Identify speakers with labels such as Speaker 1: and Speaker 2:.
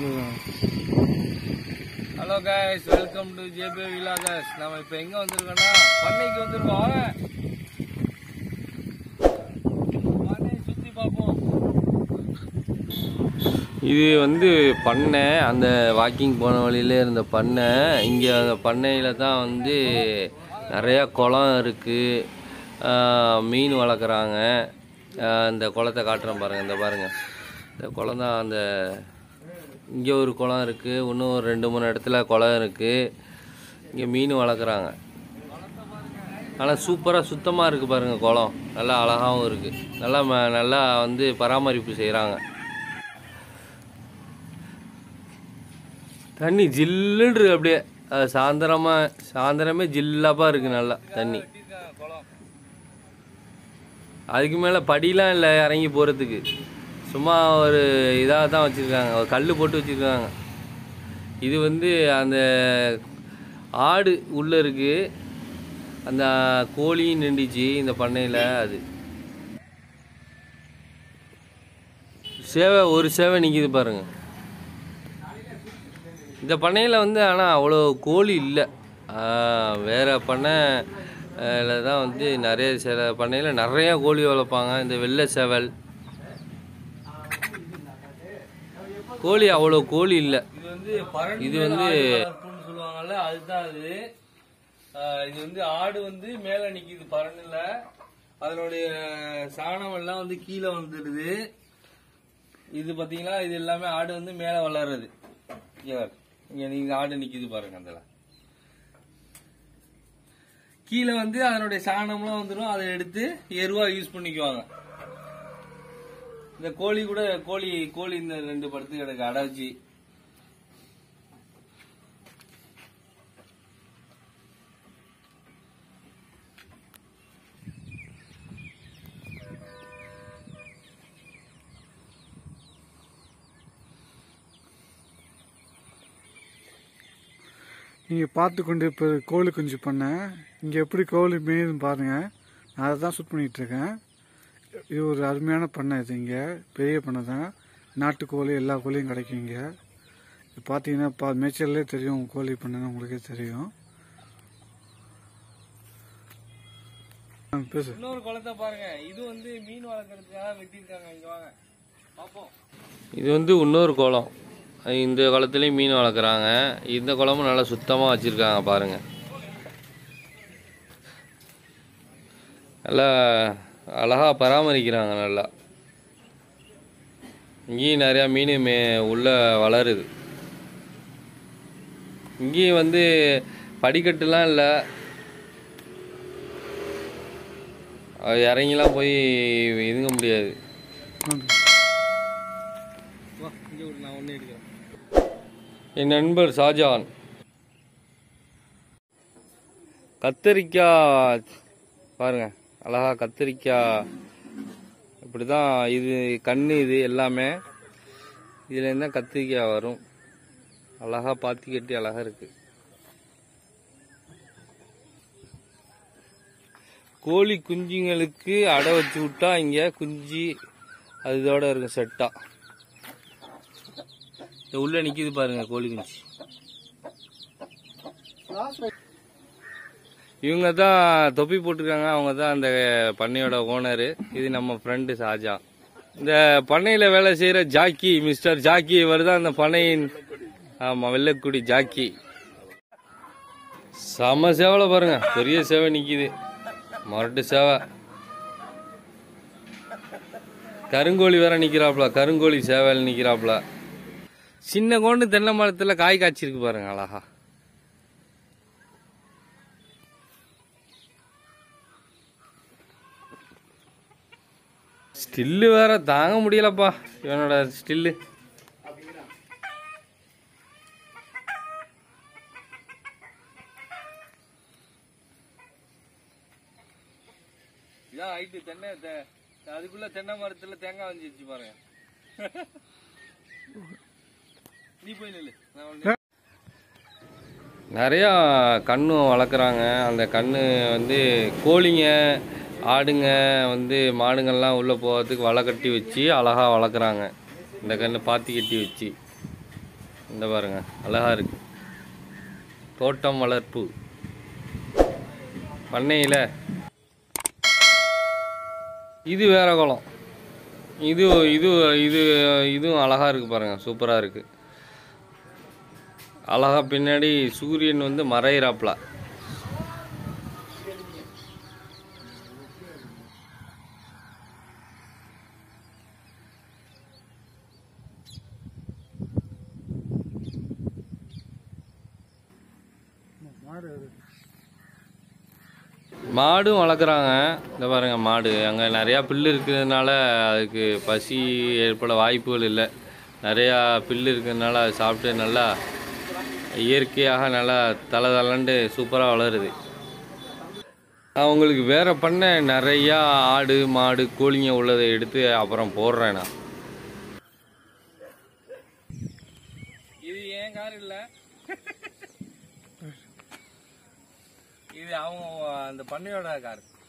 Speaker 1: Hello guys welcome to JP vlogs நம்ம இப்போ எங்க வந்திருக்கோம்னா பண்ணைக்கு வந்திருக்கோம் வாங்க பண்ணையை சுத்தி பார்ப்போம் இது வந்து பண்ணை அந்த வாக்கிங் போன வழியில இருந்த பண்ணை இங்கே அந்த பண்ணையில் தான் வந்து நிறையா குளம் இருக்குது மீன் வளர்க்குறாங்க இந்த குளத்தை காட்டுறேன் பாருங்கள் இந்த பாருங்கள் இந்த குளம் தான் அந்த இங்கே ஒரு குளம் இருக்குது இன்னும் ஒரு ரெண்டு மூணு இடத்துல குளம் இருக்குது இங்கே மீன் வளர்க்குறாங்க ஆனால் சூப்பராக சுத்தமாக இருக்குது பாருங்கள் குளம் நல்லா அழகாகவும் இருக்குது நல்லா ம- நல்லா வந்து பராமரிப்பு செய்கிறாங்க தண்ணி ஜில்லுன்னு இருக்கு அப்படியே அது சாயந்தரமா சாயந்தரமே ஜில்லாப்பா இருக்கு நல்லா தண்ணி அதுக்கு மேலே படிலாம் இல்லை இறங்கி போகிறதுக்கு சும்மா ஒரு இதாக தான் வச்சுருக்காங்க ஒரு கல் போட்டு வச்சுருக்காங்க இது வந்து அந்த ஆடு உள்ளே இருக்குது அந்த கோழியும் நின்றுச்சு இந்த பண்ணையில் அது சேவை ஒரு சேவை நிற்கிது பாருங்க இந்த பண்ணையில் வந்து ஆனால் அவ்வளோ கோழி இல்லை வேறு பண்ணை அதில் தான் வந்து நிறைய சில பண்ணையில் நிறைய கோழி வளர்ப்பாங்க இந்த வெள்ளை சேவல் கோழி அவ்வளோ கோழி இல்லை இது வந்து இது வந்து சொல்லுவாங்கல்ல அதுதான் அது ஆஹ் இது வந்து ஆடு வந்து மேல நிக்குது பரணில் அதனுடைய சாணம் எல்லாம் வந்து கீழே வந்துடுது இது பாத்தீங்களா இது எல்லாமே ஆடு வந்து மேல வளருது இங்க பாரு. இங்க நீங்க ஆடு நிக்குது பாருங்க அதுல கீழே வந்து அதனுடைய சாணம்லாம் வந்துடும் அதை எடுத்து எருவா யூஸ் பண்ணிக்குவாங்க இந்த கோழி கூட கோழி கோழி இந்த ரெண்டு படுத்து கிடக்கு அடை வச்சு
Speaker 2: நீங்கள் பார்த்து கொண்டு இப்போ கோழி குஞ்சு பண்ணேன் இங்கே எப்படி கோழி மேயுதுன்னு பாருங்கள் நான் அதை தான் ஷூட் பண்ணிகிட்டு இருக்கேன் இது ஒரு அருமையான பண்ணை இது இங்கே பெரிய பண்ணை தான் நாட்டுக்கோழி எல்லா கோழியும் கிடைக்கும் இங்கே இது பார்த்தீங்கன்னா பா மேய்ச்சல்லே தெரியும் கோழி பண்ணைன்னு உங்களுக்கே தெரியும் ஆ, பேசு
Speaker 1: இன்னொரு குளத்தை பாருங்க இது வந்து மீன் வளர்க்கறதுக்காக வெட்டியிருக்காங்க இங்க வாங்க பாப்போம் இது வந்து இன்னொரு குளம் இந்த குளத்துலயும் மீன் வளர்க்குறாங்க இந்த குளமும் நல்லா சுத்தமா வச்சிருக்காங்க பாருங்க நல்லா அழகா பராமரிக்கிறாங்க நல்லா இங்கேயும் நிறையா மீன் மே உள்ள வளருது இங்கேயும் வந்து படிக்கட்டுலாம் இல்லை அது இறங்கிலாம் போய் இதுங்க முடியாது என் நண்பர் ஷாஜான் கத்தரிக்காய் பாருங்க அழகா கத்தரிக்காய் இப்படி தான் இது கண்ணு இது எல்லாமே இதுல இருந்தா கத்திரிக்காய் வரும் அழகா பாத்தி கட்டி அழகா இருக்கு கோழி குஞ்சுங்களுக்கு அடை வச்சு விட்டா இங்க குஞ்சு அது இதோட இருக்கும் செட்டா இந்த உள்ள நிக்குது பாருங்க கோழி குஞ்சு இவங்க தான் தொப்பி போட்டிருக்காங்க அவங்க தான் அந்த பண்ணையோட ஓனரு இது நம்ம ஃப்ரெண்டு ஷாஜா இந்த பண்ணையில வேலை செய்யற ஜாக்கி மிஸ்டர் ஜாக்கி இவர் தான் அந்த பண்ணையின் ஆமா வெள்ளக்குடி ஜாக்கி செம சேவலை பாருங்க பெரிய சேவை நிக்குது மரட்டு சேவை கருங்கோழி வேற நிக்கிறாப்ல கருங்கோழி சேவையில் நிக்கிறாப்ல சின்ன கோண்டு தென்னை மரத்துல காய் காய்ச்சிருக்கு பாருங்க அழகா ஸ்டில்லு வேற தாங்க முடியலப்பா இவனோட ஸ்டில்லு இதான் ஹைட்டு தென்னை தே- அதுக்குள்ள தென்னை மரத்துல தேங்காய் வந்துருச்சு பாருங்க நீ போய் நில்லு நான் வந்து- நிறையா கண்ணு வளர்க்குறாங்க அந்த கண்ணு வந்து கோழிங்க ஆடுங்க வந்து மாடுங்கள்லாம் உள்ளே போகிறதுக்கு வலை கட்டி வச்சு அழகாக வளர்க்குறாங்க இந்த கண்ணு பாத்தி கட்டி வச்சு இந்த பாருங்க அழகா இருக்கு தோட்டம் வளர்ப்பு பண்ணையில் இது வேற குளம் இது இது இது இதுவும் அழகா இருக்கு பாருங்க சூப்பரா இருக்கு அழகா பின்னாடி சூரியன் வந்து மறையிறாப்ல
Speaker 2: மாடு அது.
Speaker 1: மாடும் வளர்க்குறாங்க இந்த பாருங்க மாடு அங்கே நிறையா புல் இருக்கிறதுனால அதுக்கு பசி ஏற்பட வாய்ப்புகள் இல்லை நிறையா புல் இருக்கிறதுனால அது சாப்பிட்டு நல்லா இயற்கையாக நல்லா தலை தலண்டு சூப்பராக வளருது அவங்களுக்கு வேற பண்ண நிறையா ஆடு மாடு கோழிங்க உள்ளதை எடுத்து அப்புறம் போடுறேன் நான் இது ஏன் கார் இல்லை இது அவங்க அந்த பண்ணையோட கார்